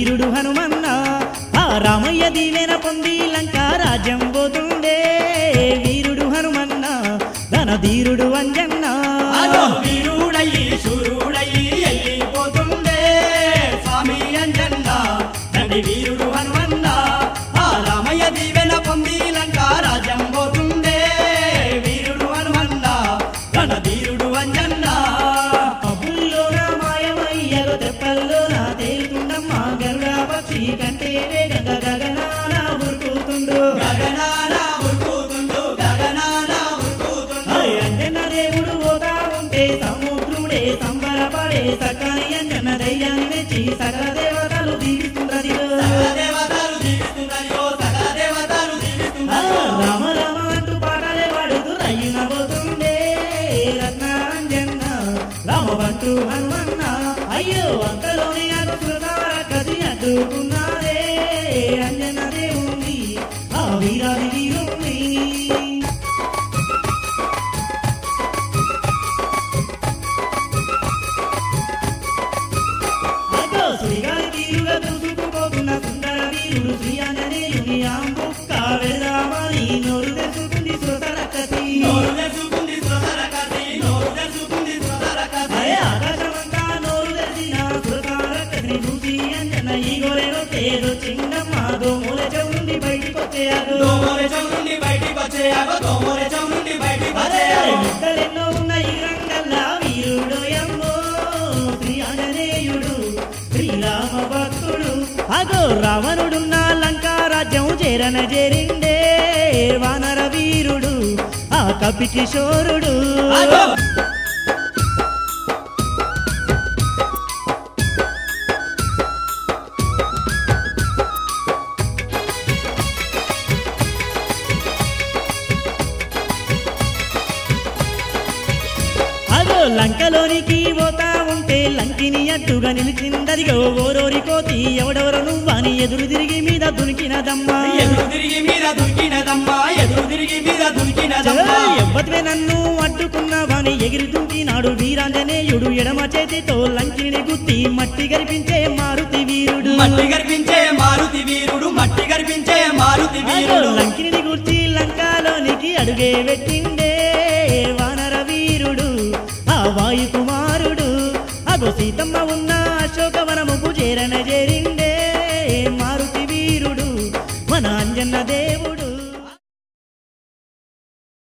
వీరుడు హనుమన్న ఆ రామయ్య దీవెన పొంది లంక రాజ్యం పోతుండే వీరుడు హనుమన్న ధన ధీరుడు అంజన్న అదో వీరుడయ్యి శూరుడయ్యి వెళ్ళిపోతుండే స్వామి అంజన్న తండ్రి వీరుడు హనుమన్న ఆ రామయ్య దీవెన పొంది లంక రాజ్యం పోతుండే వీరుడు హనుమన్న తన ధీరుడు అంజన్న అబుల్లోన మాయమయ్యలో తెప్పల్లోన తేలుతుండమ్మా గరుడ పక్షి కంటే వేగంగా గగనాన ఉరుకుతుండు గగనాన ఉరుకుతుండు గగనాన ఉరుకుతుండు అంజన దేవుడు పోతా ఉంటే సముద్రుడే సంబరపడే సకాని అంజన ధైర్యాన్ని మెచ్చి సకల దేవతలు దీవిస్తుండదిలో సకల దేవతలు దీవిస్తున్నాయో సకల దేవతలు ఆ, దీవిస్తున్నాయో రామ రామ అంటూ పాటలే పాడుతూ రయ్యున పోతుండే రత్నాంజన్న రామబంటూ హనుమన్న అయ్యో అంతలోనే అనుకున్నార కది అడ్డుకున్నారే అంజన దేవుణ్ణి ఆ వీరాది వీరుణ్ణి అగో సుడిగాలి తీరుగా దూసుకుపోతున్న సుందర వీరుడు శ్రీ ఆంజనేయుని ఆంబుక్క వెళ్దామని నోరు తెచ్చుకుంది సురసరకసి నోరు తెచ్చుకుంది సోదర కసి నోరు తెచ్చుకుంది సోదర కసి అరే ఆకాశమంతా నోరు తెరిచిన సురసరకసిని చూసి అంజన ఈ గోరెలో తేరు చిన్నమ్మ దోమూల చెవుండి బయటికి వచ్చేయాడు దోమోరె చౌనుండి బయటికి వచ్చేయాగో దోమోరె చౌనుండి బయటికి అరే వచ్చేయాగో ఇద్దరెన్నో ఉన్న ఈ రంగల్లా వీరుడు ఎమ్మో శ్రీ ఆంజనేయుడు శ్రీరామ భక్తుడు అగో రావణుడున్న లంకా రాజ్యం చేరన చేరిండే వానర వీరుడు ఆ కపి కిషోరుడు ఆగో అగో లంకలోనికి పోతా ఉంటే లంకిని అడ్డుగా నిలిచిందదిగో ఓరోరి కోతి ఎవడెవరు నువ్వని ఎదురు తిరిగి మీద దునికినదమ్మా ఎదురు తిరిగి మీద దురికినదమ్మా ఎదురు తిరిగి మీద దురికినదమ్మా ఎవ్వతివే నన్ను అడ్డుకున్నావని ఎగిరి దుంకినాడు వీరాంజనేయుడు ఎడమ చేతితో లంకిని గుత్తి మట్టి గరిపించే మారుతి వీరుడు మట్టి గర్పించే మారుతి వీరుడు మట్టి గర్పించే మారుతి అగో వీరుడు లంకిని గుర్చి లంకాలోనికి అడుగే పెట్టిండే వానర వీరుడు ఆ వాయు కుమారుడు అగో సీతమ్మ ఉన్న అశోకవనముకు చేరన చేరిండే